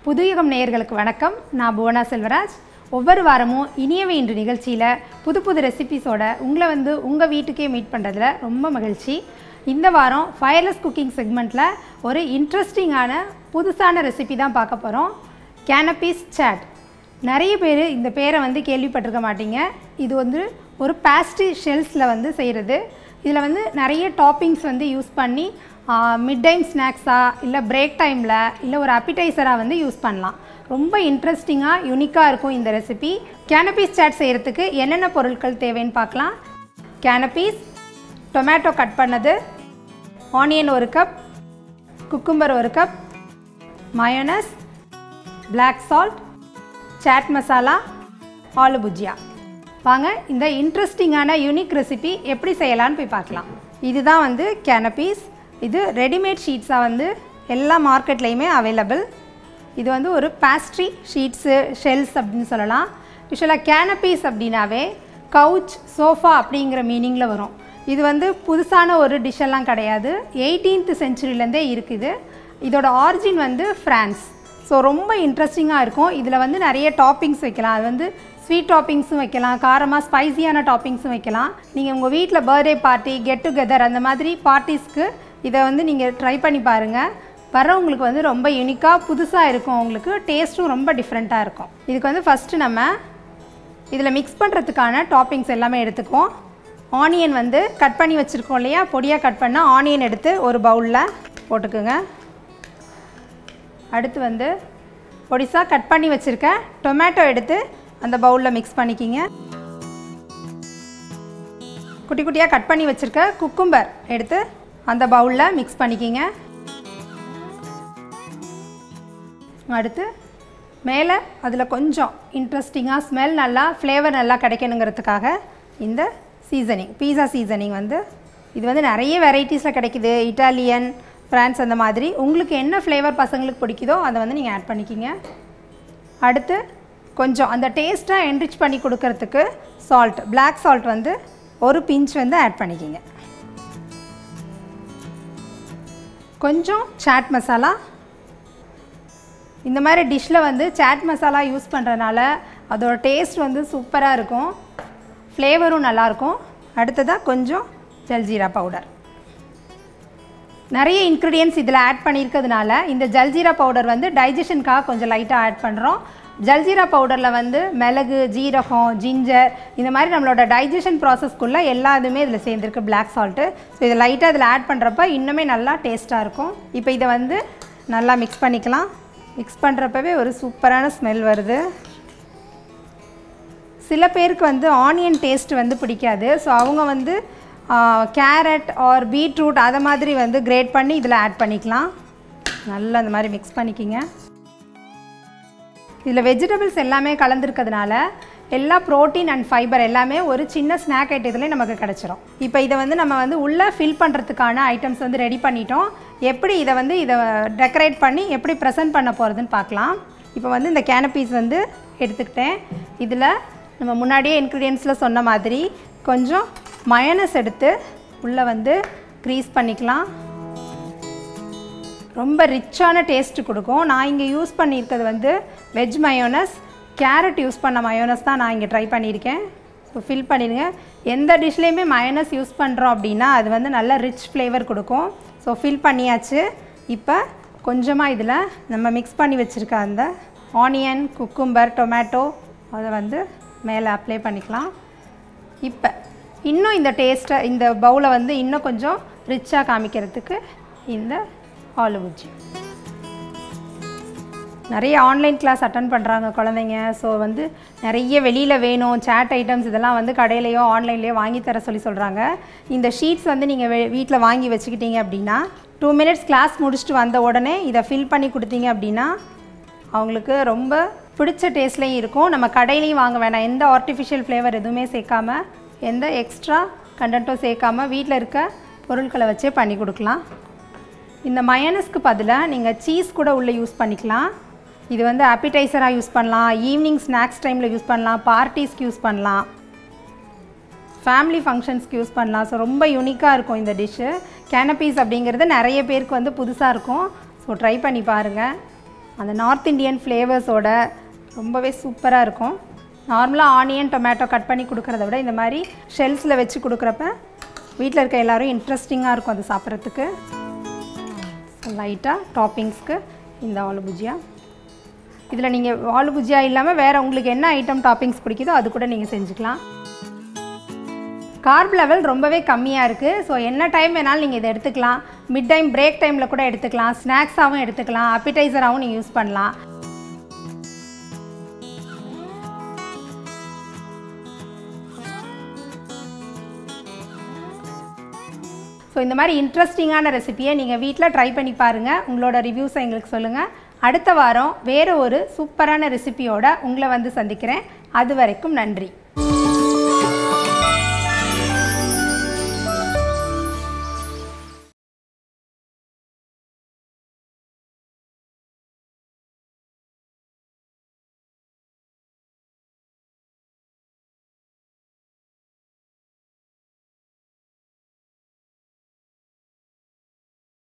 புதுயுகம் நேயர்களுக்கு வணக்கம் நான் புவனா செல்வராஜ் ஒவ்வொரு வாரமும் இனியவை இன்று நிகழ்ச்சியில் புது புது ரெசிபிஸோட உங்களை வந்து உங்கள் வீட்டுக்கே மீட் பண்ணுறதுல ரொம்ப மகிழ்ச்சி இந்த வாரம் ஃபயர்லெஸ் குக்கிங் செக்மெண்ட்டில் ஒரு இன்ட்ரெஸ்டிங்கான புதுசான ரெசிபி தான் பார்க்க போகிறோம் கேனபீஸ் சாட் நிறைய பேர் இந்த பேரை வந்து கேள்விப்பட்டிருக்க மாட்டீங்க இது வந்து ஒரு பேஸ்ட்ரி ஷெல்ஸில் வந்து செய்கிறது இதில் வந்து நிறைய டாப்பிங்ஸ் வந்து யூஸ் பண்ணி மிட் டைம் ஸ்நாக்ஸாக இல்லை பிரேக் டைமில் இல்லை ஒரு அப்பிடைசராக வந்து யூஸ் பண்ணலாம் ரொம்ப இன்ட்ரெஸ்டிங்காக யுனிக்காக இருக்கும் இந்த ரெசிபி கேனபீஸ் சாட் செய்கிறதுக்கு என்னென்ன பொருட்கள் தேவைன்னு பார்க்கலாம் கேனபீஸ் டொமேட்டோ கட் பண்ணது ஆனியன் ஒரு கப் குக்கும்பர் ஒரு cup mayonnaise black salt chaat masala aloo bhujia வாங்க இந்த இன்ட்ரெஸ்டிங்கான யூனிக் ரெசிபி எப்படி செய்யலான்னு போய் பார்க்கலாம் இதுதான் வந்து கேனபீஸ் இது ரெடிமேட் ஷீட்ஸாக வந்து எல்லா மார்க்கெட்லேயுமே அவைலபிள் இது வந்து ஒரு பேஸ்ட்ரி ஷீட்ஸு ஷெல்ஸ் அப்படின்னு சொல்லலாம் யூஸ்வலாக கேனபீஸ் அப்படின்னாவே கவுச் சோஃபா அப்படிங்கிற மீனிங்கில் வரும் இது வந்து புதுசான ஒரு டிஷ்ஷெல்லாம் கிடையாது எயிட்டீன்த் செஞ்சுரியிலேருந்தே இருக்குது இதோட ஆரிஜின் வந்து ஃப்ரான்ஸ் ஸோ ரொம்ப இன்ட்ரெஸ்டிங்காக இருக்கும் இதில் வந்து நிறைய டாப்பிங்ஸ் வைக்கலாம் அது வந்து ஸ்வீட் டாப்பிங்ஸும் வைக்கலாம் காரமாக ஸ்பைசியான டாப்பிங்ஸும் வைக்கலாம் நீங்கள் உங்கள் வீட்டில் பர்த்டே பார்ட்டி கெட் டுகெதர் அந்த மாதிரி பார்ட்டிஸ்க்கு இதை வந்து நீங்கள் ட்ரை பண்ணி பாருங்கள் வர்றவங்களுக்கு வந்து ரொம்ப யூனிக்காக புதுசாக இருக்கும் உங்களுக்கு டேஸ்ட்டும் ரொம்ப டிஃப்ரெண்ட்டாக இருக்கும் இதுக்கு வந்து ஃபஸ்ட்டு நம்ம இதில் மிக்ஸ் பண்ணுறதுக்கான டாப்பிங்ஸ் எல்லாமே எடுத்துக்குவோம் ஆனியன் வந்து கட் பண்ணி வச்சுருக்கோம் இல்லையா பொடியாக கட் பண்ணால் ஆனியன் எடுத்து ஒரு பவுலில் போட்டுக்குங்க அடுத்து வந்து பொடிசாக கட் பண்ணி வச்சுருக்க டொமேட்டோ எடுத்து அந்த பவுலில் மிக்ஸ் பண்ணிக்கிங்க குட்டி குட்டியாக கட் பண்ணி வச்சுருக்க குக்கும்பர் எடுத்து அந்த பவுலில் மிக்ஸ் பண்ணிக்கிங்க அடுத்து மேலே அதில் கொஞ்சம் இன்ட்ரெஸ்டிங்காக ஸ்மெல் நல்லா ஃப்ளேவர் நல்லா கிடைக்கணுங்கிறதுக்காக இந்த சீசனிங் பீஸா சீசனிங் வந்து இது வந்து நிறைய வெரைட்டிஸில் கிடைக்குது இட்டாலியன் ஃப்ரான்ஸ் அந்த மாதிரி உங்களுக்கு என்ன ஃப்ளேவர் பசங்களுக்கு பிடிக்குதோ அதை வந்து நீங்கள் ஆட் பண்ணிக்கிங்க அடுத்து கொஞ்சம் அந்த டேஸ்ட்டாக என்ரிச் பண்ணி கொடுக்கறதுக்கு சால்ட் பிளாக் சால்ட் வந்து ஒரு பிஞ்ச் வந்து ஆட் பண்ணிக்கிங்க கொஞ்சம் சாட் மசாலா இந்த மாதிரி டிஷ்ஷில் வந்து சாட் மசாலா யூஸ் பண்ணுறனால அதோட டேஸ்ட் வந்து சூப்பராக இருக்கும் ஃப்ளேவரும் நல்லாயிருக்கும் அடுத்ததாக கொஞ்சம் ஜல்ஜீரா பவுடர் நிறைய இன்க்ரீடியன்ஸ் இதில் ஆட் பண்ணியிருக்கிறதுனால இந்த ஜல்ஜீரா பவுடர் வந்து டைஜஷனுக்காக கொஞ்சம் லைட்டாக ஆட் பண்ணுறோம் ஜல்ஜீரா பவுடரில் வந்து மிளகு ஜீரகம் ஜிஞ்சர் இந்த மாதிரி நம்மளோட டைஜஷன் ப்ராசஸ்க்குள்ளே எல்லா இதுவுமே இதில் சேர்ந்துருக்கு பிளாக் சால்ட்டு ஸோ இதை லைட்டாக இதில் ஆட் பண்ணுறப்ப இன்னுமே நல்லா டேஸ்ட்டாக இருக்கும் இப்போ இதை வந்து நல்லா மிக்ஸ் பண்ணிக்கலாம் மிக்ஸ் பண்ணுறப்பவே ஒரு சூப்பரான ஸ்மெல் வருது சில பேருக்கு வந்து ஆனியன் டேஸ்ட் வந்து பிடிக்காது ஸோ அவங்க வந்து கேரட் ஆர் பீட்ரூட் அதை மாதிரி வந்து கிரேட் பண்ணி இதில் ஆட் பண்ணிக்கலாம் நல்லா அந்த மாதிரி மிக்ஸ் பண்ணிக்கிங்க இதில் வெஜிடபிள்ஸ் எல்லாமே கலந்துருக்கிறதுனால எல்லா ப்ரோட்டீன் அண்ட் ஃபைபர் எல்லாமே ஒரு சின்ன ஸ்நாக் ஐட்டத்துலேயே நமக்கு கிடச்சிரும் இப்போ இதை வந்து நம்ம வந்து உள்ளே ஃபில் பண்ணுறதுக்கான ஐட்டம்ஸ் வந்து ரெடி பண்ணிட்டோம் எப்படி இதை வந்து இதை டெக்கரேட் பண்ணி எப்படி ப்ரெசென்ட் பண்ண போகிறதுன்னு பார்க்கலாம் இப்போ வந்து இந்த கேனபீஸ் வந்து எடுத்துக்கிட்டேன் இதில் நம்ம முன்னாடியே இன்க்ரீடியன்ஸில் சொன்ன மாதிரி கொஞ்சம் மயனஸ் எடுத்து உள்ளே வந்து க்ரீஸ் பண்ணிக்கலாம் ரொம்ப ரிச்சான டேஸ்ட்டு கொடுக்கும் நான் இங்கே யூஸ் பண்ணியிருக்கிறது வந்து வெஜ் மயோனஸ் கேரட் யூஸ் பண்ண மயோனஸ் தான் நான் இங்கே ட்ரை பண்ணியிருக்கேன் ஸோ ஃபில் பண்ணிடுங்க எந்த டிஷ்லேயுமே மயோனஸ் யூஸ் பண்ணுறோம் அப்படின்னா அது வந்து நல்ல ரிச் ஃப்ளேவர் கொடுக்கும் ஸோ ஃபில் பண்ணியாச்சு இப்போ கொஞ்சமாக இதில் நம்ம மிக்ஸ் பண்ணி வச்சுருக்க அந்த ஆனியன் குக்கும்பர் டொமேட்டோ அதை வந்து மேலே அப்ளை பண்ணிக்கலாம் இப்போ இன்னும் இந்த டேஸ்ட்டை இந்த பவுலை வந்து இன்னும் கொஞ்சம் ரிச்சாக காமிக்கிறதுக்கு இந்த ஆலு புஜ்ஜி நிறைய ஆன்லைன் கிளாஸ் அட்டன் பண்ணுறாங்க குழந்தைங்க ஸோ வந்து நிறைய வெளியில் வேணும் சேட் ஐட்டம்ஸ் இதெல்லாம் வந்து கடையிலையோ ஆன்லைன்லேயோ வாங்கி தர சொல்லி சொல்கிறாங்க இந்த ஷீட்ஸ் வந்து நீங்கள் வீட்டில் வாங்கி வச்சுக்கிட்டீங்க அப்படின்னா டூ மினிட்ஸ் கிளாஸ் முடிச்சுட்டு வந்த உடனே இதை ஃபில் பண்ணி கொடுத்தீங்க அப்படின்னா அவங்களுக்கு ரொம்ப பிடிச்ச டேஸ்ட்லேயும் இருக்கும் நம்ம கடையிலையும் வாங்க வேணாம் எந்த ஆர்டிஃபிஷியல் ஃப்ளேவர் எதுவுமே சேர்க்காம எந்த எக்ஸ்ட்ரா கண்டென்ட்டும் சேர்க்காம வீட்டில் இருக்க பொருட்களை வச்சே பண்ணி கொடுக்கலாம் இந்த மயனஸ்க்கு பதிலாக நீங்கள் சீஸ் கூட உள்ளே யூஸ் பண்ணிக்கலாம் இது வந்து அப்பிடைசராக யூஸ் பண்ணலாம் ஈவினிங் ஸ்நாக்ஸ் டைமில் யூஸ் பண்ணலாம் பார்ட்டிஸ்க்கு யூஸ் பண்ணலாம் ஃபேமிலி ஃபங்க்ஷன்ஸ்க்கு யூஸ் பண்ணலாம் ஸோ ரொம்ப யூனிக்காக இருக்கும் இந்த டிஷ்ஷு கேனபீஸ் அப்படிங்கிறது நிறைய பேருக்கு வந்து புதுசாக இருக்கும் ஸோ ட்ரை பண்ணி பாருங்கள் அந்த நார்த் இந்தியன் ஃப்ளேவர்ஸோட ரொம்பவே சூப்பராக இருக்கும் நார்மலாக ஆனியன் டொமேட்டோ கட் பண்ணி கொடுக்குறத விட இந்த மாதிரி ஷெல்ஸில் வச்சு கொடுக்குறப்ப வீட்டில் இருக்க எல்லாரும் இன்ட்ரெஸ்டிங்காக இருக்கும் அது சாப்பிட்றதுக்கு லைட்டாக டாப்பிங்ஸ்க்கு இந்த ஆலு புஜியா இதில் நீங்கள் ஆலு புஜியா இல்லாமல் வேறு உங்களுக்கு என்ன ஐட்டம் டாப்பிங்ஸ் பிடிக்குதோ அது கூட நீங்கள் செஞ்சுக்கலாம் கார்ப் லெவல் ரொம்பவே கம்மியாக இருக்குது ஸோ என்ன டைம் வேணாலும் நீங்கள் இதை எடுத்துக்கலாம் மிட் டைம் பிரேக் டைமில் கூட எடுத்துக்கலாம் ஸ்நாக்ஸாகவும் எடுத்துக்கலாம் அப்பிடைசராகவும் நீங்கள் யூஸ் பண்ணலாம் ஸோ இந்த மாதிரி இன்ட்ரெஸ்டிங்கான ரெசிபியை நீங்கள் வீட்டில் ட்ரை பண்ணி பாருங்கள் உங்களோட ரிவ்யூஸை எங்களுக்கு சொல்லுங்கள் அடுத்த வாரம் வேறு ஒரு சூப்பரான ரெசிபியோட உங்களை வந்து சந்திக்கிறேன் அது வரைக்கும் நன்றி